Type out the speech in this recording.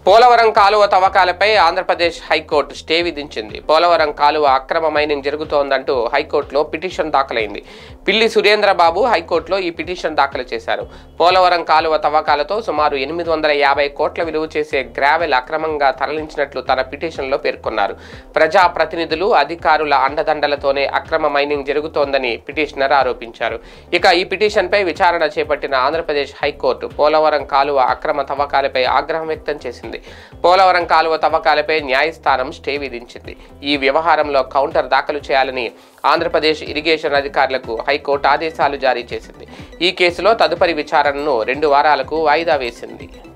పోలవరం కాలువ తవ్వకాలపై Andhra Pradesh high court stay విధించింది పోలవరం కాలువ అక్రమ మైనింగ్ జరుగుతోందంటూ హైకోర్టులో పిటిషన్ దాఖలైంది పిల్లి సురేంద్రబాబు హైకోర్టులో ఈ పిటిషన్ దాఖలు చేశారు పోలవరం కాలువ తవ్వకాలతో సుమారు ఎనిమిది వందల యాభై కోట్ల విలువ చేసే గ్రావెల్ అక్రమంగా తరలించినట్లు తన పిటిషన్లో పేర్కొన్నారు ప్రజా ప్రతినిధులు అధికారుల అండదండలతోనే అక్రమ మైనింగ్ జరుగుతోందని పిటిషనర్ ఆరోపించారు ఇక ఈ పిటిషన్పై విచారణ చేపట్టిన ఆంధ్రప్రదేశ్ హైకోర్టు పోలవరం కాలువ అక్రమ తవ్వకాలపై ఆగ్రహం వ్యక్తం చేసింది పోలవరం కాలువ తవ్వకాలపై న్యాయస్థానం స్టే విధించింది ఈ వ్యవహారంలో కౌంటర్ దాఖలు చేయాలని ఆంధ్రప్రదేశ్ ఇరిగేషన్ అధికారులకు హైకోర్టు ఆదేశాలు జారీ చేసింది ఈ కేసులో తదుపరి విచారణను రెండు వారాలకు వాయిదా వేసింది